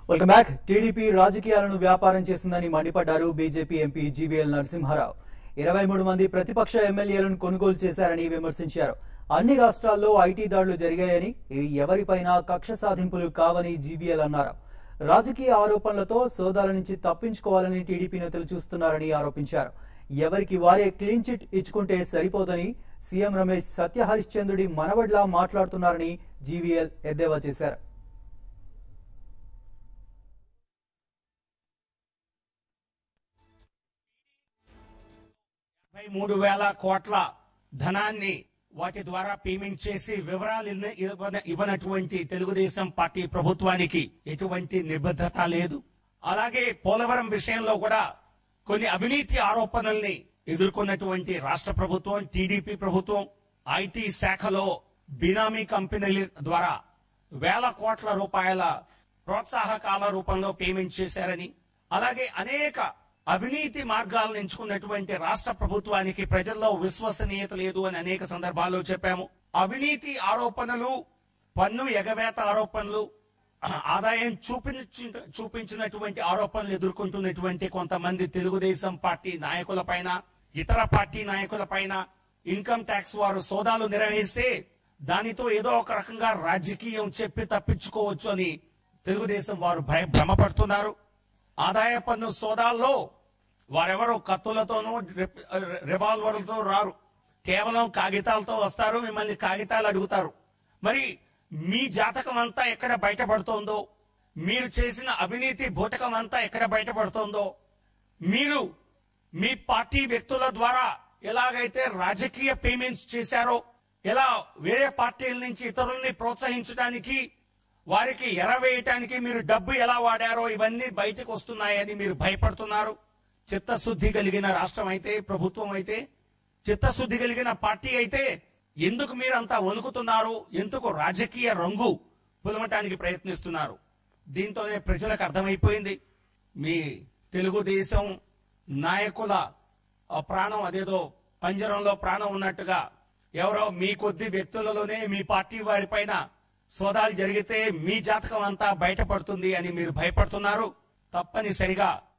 welcome back TDP రాజకీయాలను వ్యాపారం చేసిందని మండిపడ్డారు బీజేపీ ఎంపీ జీవీఎల్ నరసింహారావు ఇరవై మూడు మంది ప్రతిపక్ష ఎమ్మెల్యేలను కొనుగోలు చేశారని విమర్శించారు అన్ని రాష్ట్రాల్లో ఐటీ దాడులు జరిగాయని ఇవి ఎవరిపైనా కక్ష సాధింపులు కావని జీవీఎల్ అన్నారు రాజకీయ ఆరోపణలతో సోదాల నుంచి తప్పించుకోవాలని టీడీపీ నేతలు చూస్తున్నారని ఆరోపించారు ఎవరికి వారే క్లీన్ చిట్ ఇచ్చుకుంటే సరిపోదని సీఎం రమేష్ సత్యహరిశ్చంద్రుడి మనవడ్లా మాట్లాడుతున్నారని జీవీఎల్ ఎద్దేవా చేశారు యాభై మూడు వేల కోట్ల ధనాన్ని వాటి ద్వారా పేమెంట్ చేసి వివరాలు ఇవ్వ- ఇవ్వన- ఇవ్వనటువంటి తెలుగుదేశం పార్టీ ప్రభుత్వానికి ఎటువంటి నిబద్ధత లేదు అలాగే పోలవరం విషయంలో కూడా కొన్ని అవినీతి ఆరోపణల్ని ఎదుర్కొన్నటువంటి రాష్ట్ర ప్రభుత్వం టీడీపీ ప్రభుత్వం ఐటీ శాఖలో బినామీ కంపెనీల ద్వారా వేల కోట్ల రూపాయల ప్రోత్సాహకాల రూపంలో పేమెంట్ చేశారని అలాగే అనేక అవినీతి మార్గాలను ఎంచుకున్నటువంటి రాష్ట్ర ప్రభుత్వానికి ప్రజల్లో విశ్వసనీయత లేదు అని అనేక సందర్భాల్లో చెప్పాము అవినీతి ఆరోపణలు పన్ను ఎగవేత ఆరోపణలు ఆదాయం చూపించి చూపించినటువంటి ఆరోపణలు ఎదుర్కొంటున్నటువంటి కొంతమంది తెలుగుదేశం పార్టీ నాయకులపైన ఇతర పార్టీ నాయకులపైన ఇన్కమ్ ట్యాక్స్ వారు సోదాలు నిర్వహిస్తే దానితో ఏదో ఒక రకంగా రాజకీయం చెప్పి తప్పించుకోవచ్చు అని తెలుగుదేశం వారు భయ భ్రమపడుతున్నారు ఆదాయ పన్ను సోదాల్లో వారెవరో కత్తులతోనూ రి- రివాల్వర్లతో రారు కేవలం కాగితాలతో వస్తారు మిమ్మల్ని కాగితాలు అడుగుతారు మరి మీ జాతకం అంతా ఎక్కడ బయటపడుతోందో మీరు చేసిన అవినీతి బూటకం అంతా ఎక్కడ బయటపడుతోందో మీరు మీ పార్టీ వ్యక్తుల ద్వారా ఎలాగైతే రాజకీయ పేమెంట్స్ చేశారో ఎలా వేరే పార్టీల నుంచి ఇతరుల్ని ప్రోత్సహించడానికి వారికి ఎరవేయటానికి మీరు డబ్బు ఎలా వాడారో ఇవన్నీ బయటకు వస్తున్నాయని మీరు భయపడుతున్నారు చిత్తశుద్ధి కలిగిన రాష్ట్రం అయితే ప్రభుత్వం అయితే చిత్తశుద్ధి కలిగిన పార్టీ అయితే ఎందుకు మీరంతా వణుకుతున్నారు ఎందుకు రాజకీయ రంగు పులమటానికి ప్రయత్నిస్తున్నారు దీంతోనే ప్రజలకు అర్థమైపోయింది మీ తెలుగుదేశం నాయకుల ఆ ప్రాణం అదేదో పంజరంలో ప్రాణం ఉన్నట్టుగా ఎవరో మీ కొద్ది వ్యక్తులలోనే మీ పార్టీ వారి పైన సోదాలు జరిగితే మీ జాతకం అంతా బయటపడుతుంది అని మీరు భయపడుతున్నారు తప్పనిసరిగా